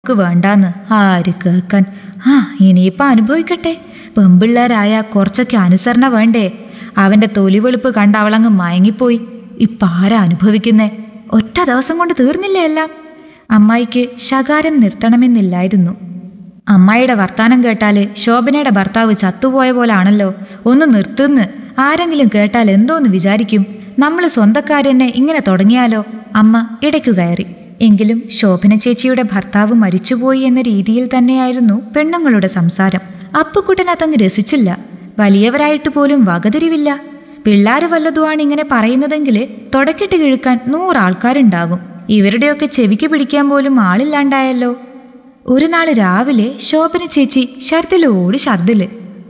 ക്ക് വേണ്ടാന്ന് ആര് കേക്കാൻ ആ ഇനിയിപ്പം അനുഭവിക്കട്ടെ പെമ്പിള്ളേരായ കുറച്ചൊക്കെ അനുസരണ വേണ്ടേ അവന്റെ തൊലിവെളുപ്പ് കണ്ട് അവളങ്ങ് മയങ്ങിപ്പോയി ഇപ്പം ആരാ അനുഭവിക്കുന്നേ ഒറ്റ ദിവസം കൊണ്ട് തീർന്നില്ലേ എല്ലാം അമ്മായിക്ക് ശകാരം നിർത്തണമെന്നില്ലായിരുന്നു അമ്മായിയുടെ വർത്താനം കേട്ടാല് ശോഭനയുടെ ഭർത്താവ് ചത്തുപോയ പോലാണല്ലോ ഒന്ന് നിർത്തുന്ന് ആരെങ്കിലും കേട്ടാൽ എന്തോന്ന് വിചാരിക്കും നമ്മൾ സ്വന്തക്കാരെന്നെ ഇങ്ങനെ തുടങ്ങിയാലോ അമ്മ ഇടയ്ക്കു കയറി എങ്കിലും ശോഭന ചേച്ചിയുടെ ഭർത്താവ് മരിച്ചുപോയി എന്ന രീതിയിൽ തന്നെയായിരുന്നു പെണ്ണുങ്ങളുടെ സംസാരം അപ്പുക്കുട്ടൻ അതങ്ങ് രസിച്ചില്ല വലിയവരായിട്ട് പോലും വകതിരിവില്ല പിള്ളാര് വല്ലതുമാണ് ഇങ്ങനെ പറയുന്നതെങ്കിൽ തുടക്കിട്ട് കിഴുക്കാൻ നൂറാൾക്കാരുണ്ടാകും ഇവരുടെയൊക്കെ ചെവിക്ക് പിടിക്കാൻ പോലും ആളില്ലാണ്ടായല്ലോ ഒരു നാള് രാവിലെ ശോഭന ചേച്ചി ഷർദിലോട് ഷർദില്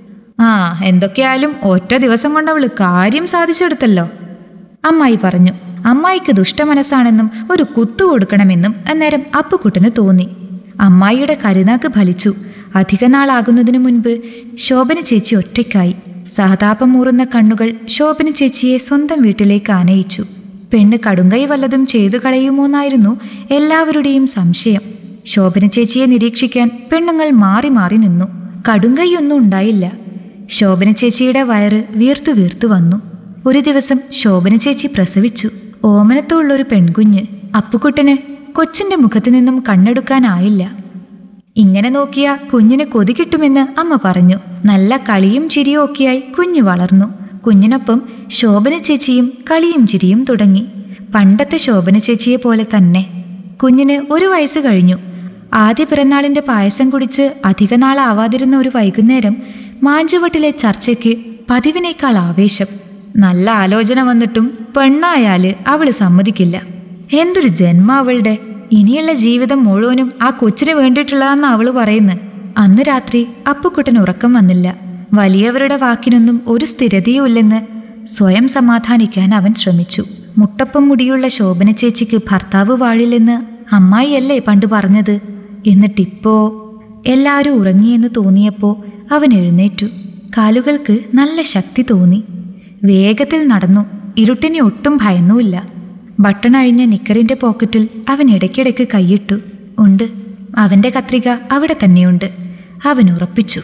ആ എന്തൊക്കെയായാലും ഒറ്റ ദിവസം കൊണ്ടവള് കാര്യം സാധിച്ചെടുത്തല്ലോ അമ്മായി പറഞ്ഞു അമ്മായിക്ക് ദുഷ്ടമനസ്സാണെന്നും ഒരു കുത്തു കൊടുക്കണമെന്നും അന്നേരം അപ്പുക്കുട്ടന് തോന്നി അമ്മായിയുടെ കരുനാക്ക് ഫലിച്ചു അധിക നാളാകുന്നതിനു മുൻപ് ശോഭന ചേച്ചി ഒറ്റയ്ക്കായി സഹതാപം മൂറുന്ന കണ്ണുകൾ ശോഭന ചേച്ചിയെ സ്വന്തം വീട്ടിലേക്ക് ആനയിച്ചു പെണ്ണ് കടുങ്കൈ വല്ലതും ചെയ്തു കളയുമോന്നായിരുന്നു എല്ലാവരുടെയും സംശയം ശോഭന ചേച്ചിയെ നിരീക്ഷിക്കാൻ പെണ്ണുങ്ങൾ മാറി മാറി നിന്നു കടുങ്കൈയൊന്നും ഉണ്ടായില്ല ശോഭന ചേച്ചിയുടെ വയറ് വീർത്തു വീർത്തു വന്നു ഒരു ദിവസം ശോഭന ചേച്ചി പ്രസവിച്ചു ഓമനത്തുള്ളൊരു പെൺകുഞ്ഞ് അപ്പുക്കുട്ടന് കൊച്ചിന്റെ മുഖത്തു നിന്നും കണ്ണെടുക്കാനായില്ല ഇങ്ങനെ നോക്കിയ കുഞ്ഞിന് കൊതി കിട്ടുമെന്ന് അമ്മ പറഞ്ഞു നല്ല കളിയും ചിരിയും ഒക്കെയായി കുഞ്ഞ് വളർന്നു കുഞ്ഞിനൊപ്പം ശോഭന ചേച്ചിയും കളിയും ചിരിയും തുടങ്ങി പണ്ടത്തെ ശോഭന ചേച്ചിയെ പോലെ തന്നെ കുഞ്ഞിന് ഒരു വയസ്സ് കഴിഞ്ഞു ആദ്യ പിറന്നാളിന്റെ പായസം കുടിച്ച് അധിക നാളാവാതിരുന്ന ഒരു വൈകുന്നേരം മാഞ്ചുവട്ടിലെ ചർച്ചയ്ക്ക് പതിവിനേക്കാൾ ആവേശം നല്ല ആലോചന വന്നിട്ടും പെണ്ണായാല് അവള് സമ്മതിക്കില്ല എന്തൊരു ജന്മ അവളുടെ ഇനിയുള്ള ജീവിതം മുഴുവനും ആ കൊച്ചിന് വേണ്ടിയിട്ടുള്ളതാന്ന് അവള് പറയുന്നു അന്ന് രാത്രി അപ്പുക്കുട്ടൻ ഉറക്കം വന്നില്ല വലിയവരുടെ വാക്കിനൊന്നും ഒരു സ്ഥിരതയുമില്ലെന്ന് സ്വയം സമാധാനിക്കാൻ അവൻ ശ്രമിച്ചു മുട്ടപ്പം മുടിയുള്ള ശോഭന ചേച്ചിക്ക് ഭർത്താവ് വാഴില്ലെന്ന് അമ്മായിയല്ലേ പണ്ട് പറഞ്ഞത് എന്നിട്ടിപ്പോ എല്ലാവരും ഉറങ്ങിയെന്ന് തോന്നിയപ്പോ അവൻ എഴുന്നേറ്റു കാലുകൾക്ക് നല്ല ശക്തി തോന്നി വേഗത്തിൽ നടന്നു ഇരുട്ടിനെ ഒട്ടും ഭയന്നുമില്ല ബട്ടൺ അഴിഞ്ഞ നിക്കറിന്റെ പോക്കറ്റിൽ അവൻ ഇടയ്ക്കിടയ്ക്ക് കൈയിട്ടു ഉണ്ട് അവന്റെ കത്രിക അവിടെ തന്നെയുണ്ട് അവൻ ഉറപ്പിച്ചു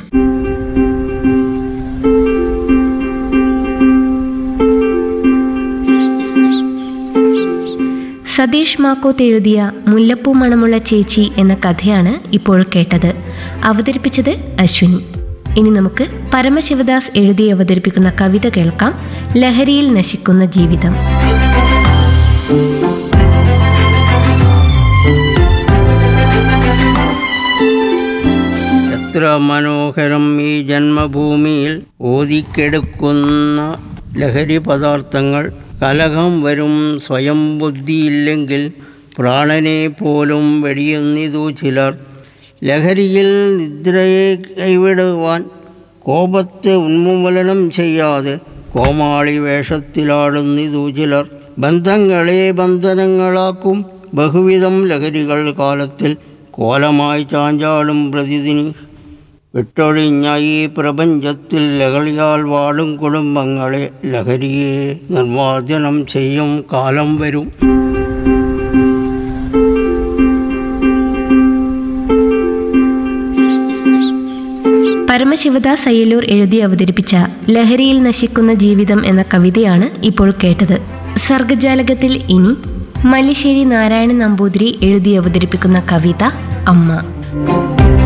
സതീഷ് മാക്കോത്ത് എഴുതിയ മുല്ലപ്പൂ മണമുള്ള ചേച്ചി എന്ന കഥയാണ് ഇപ്പോൾ കേട്ടത് അവതരിപ്പിച്ചത് അശ്വിനി ഇനി നമുക്ക് പരമശിവദാസ് എഴുതി അവതരിപ്പിക്കുന്ന കവിത കേൾക്കാം ലഹരിയിൽ നശിക്കുന്ന ജീവിതം എത്ര മനോഹരം ഈ ജന്മഭൂമിയിൽ ഓതിക്കെടുക്കുന്ന ലഹരി പദാർത്ഥങ്ങൾ കലഹം വരും സ്വയം ബുദ്ധിയില്ലെങ്കിൽ പ്രാണനെ പോലും വെടിയുന്നിതു ചിലർ ലഹരിയിൽ നിദ്രയെ കൈവിടുവാൻ കോപത്തെ ഉന്മൂലനം ചെയ്യാതെ കോമാളി വേഷത്തിലാടുന്നിതു ചിലർ ബന്ധങ്ങളെ ബന്ധനങ്ങളാക്കും ബഹുവിധം ലഹരികൾ കാലത്തിൽ കോലമായി ചാഞ്ചാടും പ്രതിദിനി വിട്ടൊഴിഞ്ഞ ഈ പ്രപഞ്ചത്തിൽ ലഹരിയാൽ വാടും കുടുംബങ്ങളെ ലഹരിയെ നിർമ്മാർജ്ജനം ചെയ്യും കാലം വരും പരമശിവദാസ് അയ്യലൂർ എഴുതി അവതരിപ്പിച്ച ലഹരിയിൽ നശിക്കുന്ന ജീവിതം എന്ന കവിതയാണ് ഇപ്പോൾ കേട്ടത് സർഗജാലകത്തിൽ ഇനി മല്ലിശ്ശേരി നാരായണൻ നമ്പൂതിരി എഴുതി അവതരിപ്പിക്കുന്ന കവിത അമ്മ